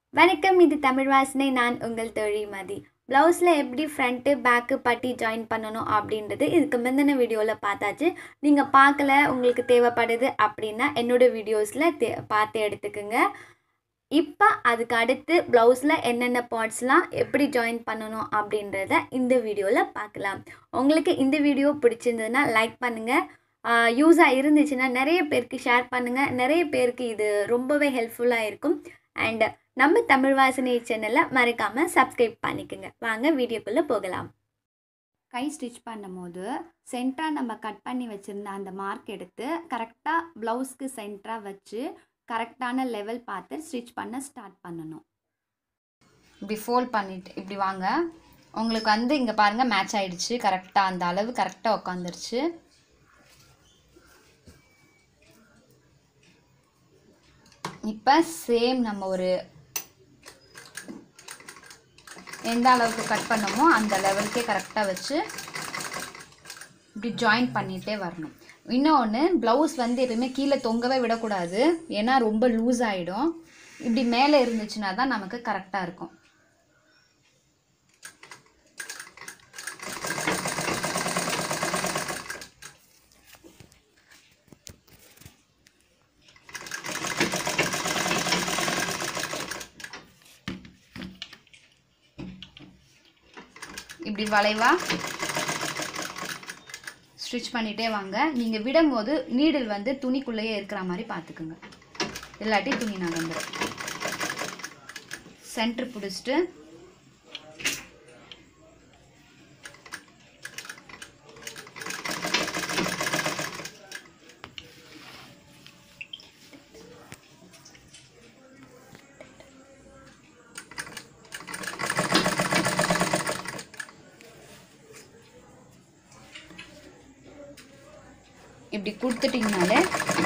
வணக்கம் இது தமிழ் வாசனை நான் உங்கள் தோழி மதி ப்ளவுஸில் எப்படி ஃப்ரண்ட்டு பேக்கு பட்டி ஜாயின் பண்ணணும் அப்படின்றது இதுக்கு முந்தின வீடியோவில் பார்த்தாச்சு நீங்கள் பார்க்கல உங்களுக்கு தேவைப்படுது அப்படின்னா என்னோடய வீடியோஸில் தே பார்த்து எடுத்துக்குங்க இப்போ அதுக்கு அடுத்து ப்ளவுஸில் என்னென்ன பார்ட்ஸ்லாம் எப்படி ஜாயின் பண்ணணும் அப்படின்றத இந்த வீடியோவில் பார்க்கலாம் உங்களுக்கு இந்த வீடியோ பிடிச்சிருந்ததுன்னா லைக் பண்ணுங்கள் யூஸாக இருந்துச்சுன்னா நிறைய பேருக்கு ஷேர் பண்ணுங்கள் நிறைய பேருக்கு இது ரொம்பவே ஹெல்ப்ஃபுல்லாக இருக்கும் அண்ட் நம்ம தமிழ் வாசனை சேனலை மறக்காமல் சப்ஸ்கிரைப் பண்ணிக்கோங்க வாங்க வீடியோக்குள்ளே போகலாம் கை ஸ்டிச் பண்ணும்போது சென்டராக நம்ம கட் பண்ணி வச்சுருந்த அந்த மார்க் எடுத்து கரெக்டாக ப்ளவுஸ்க்கு சென்டராக வச்சு கரெக்டான லெவல் பார்த்து ஸ்டிச் பண்ண ஸ்டார்ட் பண்ணணும் இப்படி ஃபோல்ட் பண்ணிட்டு இப்படி வாங்க உங்களுக்கு வந்து இங்கே பாருங்கள் மேட்ச் ஆயிடுச்சு கரெக்டாக அந்த அளவு கரெக்டாக உட்காந்துருச்சு இப்போ சேம் நம்ம ஒரு எந்த அளவுக்கு கட் பண்ணமோ அந்த லெவலுக்கே கரெக்டாக வச்சு இப்படி ஜாயின் பண்ணிகிட்டே வரணும் இன்னொன்று ப்ளவுஸ் வந்து எப்பயுமே கீழே தொங்கவே விடக்கூடாது ஏன்னா ரொம்ப லூஸ் ஆகிடும் இப்படி மேலே இருந்துச்சுன்னா தான் நமக்கு கரெக்டாக இருக்கும் இப்படி வளைவா ஸ்டிச் பண்ணிகிட்டே வாங்க நீங்கள் விடும்போது நீடில் வந்து துணிக்குள்ளேயே இருக்கிற மாதிரி பார்த்துக்குங்க இல்லாட்டி துணி நகர்ந்துடும் சென்ட்ரு பிடிச்சிட்டு இப்படி கொடுத்துட்டிங்கனாலே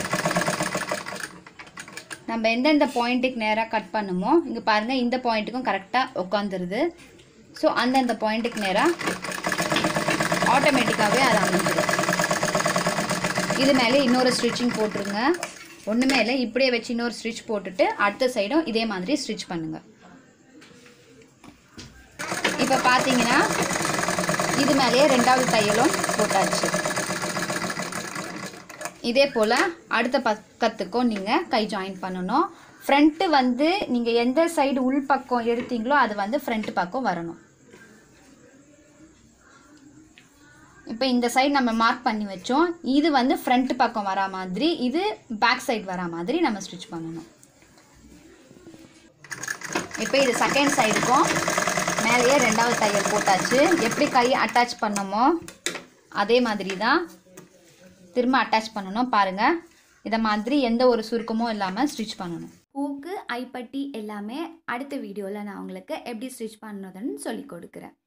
நம்ம எந்தெந்த பாயிண்ட்டுக்கு நேராக கட் பண்ணுமோ இங்கே பாருங்கள் இந்த பாயிண்ட்டுக்கும் கரெக்டாக உட்காந்துருது ஸோ அந்தந்த பாயிண்ட்டுக்கு நேராக ஆட்டோமேட்டிக்காகவே அது அமைஞ்சிடும் இது மேலே இன்னொரு ஸ்டிச்சிங் போட்டுருங்க ஒன்றுமே இல்லை இப்படியே வச்சு இன்னொரு ஸ்டிச் போட்டுட்டு அடுத்த சைடும் இதே மாதிரி ஸ்டிச் பண்ணுங்கள் இப்போ பார்த்தீங்கன்னா இது மேலேயே ரெண்டாவது தையலும் போட்டாச்சு இதே போல் அடுத்த பக்கத்துக்கும் நீங்கள் கை ஜாயின் பண்ணணும் ஃப்ரண்ட்டு வந்து நீங்கள் எந்த சைடு உள் பக்கம் எடுத்தீங்களோ அது வந்து ஃப்ரண்ட்டு பக்கம் வரணும் இப்போ இந்த சைடு நம்ம மார்க் பண்ணி வச்சோம் இது வந்து ஃப்ரண்ட் பக்கம் வரா மாதிரி இது பேக் சைடு வரா மாதிரி நம்ம ஸ்டிச் பண்ணணும் இப்போ இது செகண்ட் சைடுக்கும் மேலேயே ரெண்டாவது தையல் போட்டாச்சு எப்படி கை அட்டாச் பண்ணமோ அதே மாதிரி தான் திரும்ப அட்டாச் பண்ணணும் பாருங்கள் இதை மாதிரி எந்த ஒரு சுருக்கமும் இல்லாமல் ஸ்டிச் பண்ணணும் பூக்கு ஐப்பட்டி எல்லாமே அடுத்த வீடியோவில் நான் உங்களுக்கு எப்படி ஸ்டிச் பண்ணுறதுன்னு சொல்லி கொடுக்குறேன்